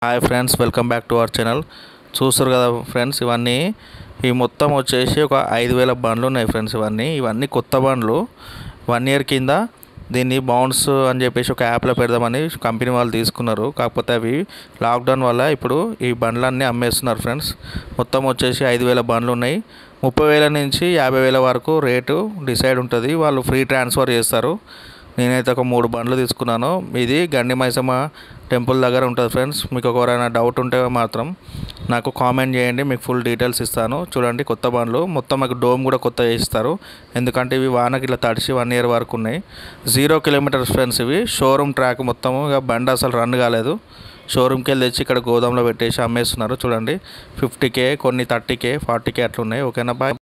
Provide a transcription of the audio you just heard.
hi friends welcome back to our channel చూస్తారు కదా friends ఇవన్నీ ఈ మొత్తం వచ్చేసి ఒక ఐదు వేల బండ్లు ఉన్నాయి ఫ్రెండ్స్ ఇవన్నీ ఇవన్నీ కొత్త బండ్లు వన్ ఇయర్ కింద దీన్ని బౌన్స్ అని చెప్పేసి ఒక యాప్లో పెడదామని కంపెనీ వాళ్ళు తీసుకున్నారు కాకపోతే అవి లాక్డౌన్ వల్ల ఇప్పుడు ఈ బండ్లన్నీ అమ్మేస్తున్నారు ఫ్రెండ్స్ మొత్తం వచ్చేసి ఐదు వేల బండ్లు ఉన్నాయి ముప్పై వేల నుంచి యాభై వేల వరకు రేటు డిసైడ్ ఉంటుంది వాళ్ళు ఫ్రీ ట్రాన్స్ఫర్ చేస్తారు నేనైతే ఒక మూడు బండ్లు తీసుకున్నాను ఇది గండి మైసమ్మ టెంపుల్ దగ్గర ఉంటుంది ఫ్రెండ్స్ మీకు ఎవరైనా డౌట్ ఉంటే మాత్రం నాకు కామెంట్ చేయండి మీకు ఫుల్ డీటెయిల్స్ ఇస్తాను చూడండి కొత్త బండ్లు మొత్తం మాకు డోమ్ కూడా కొత్త చేయిస్తారు ఎందుకంటే ఇవి వానకి ఇట్లా తడిసి వన్ ఇయర్ వరకు ఉన్నాయి జీరో కిలోమీటర్స్ ఫ్రెండ్స్ ఇవి షోరూమ్ ట్రాక్ మొత్తము ఇక బండి అసలు రన్ కాలేదు షోరూమ్కి వెళ్ళి తెచ్చి ఇక్కడ గోదాంలో పెట్టేసి అమ్మేస్తున్నారు చూడండి ఫిఫ్టీ కే కొన్ని థర్టీ కే ఫార్టీ కే అట్లా ఉన్నాయి ఓకేనా బాయ్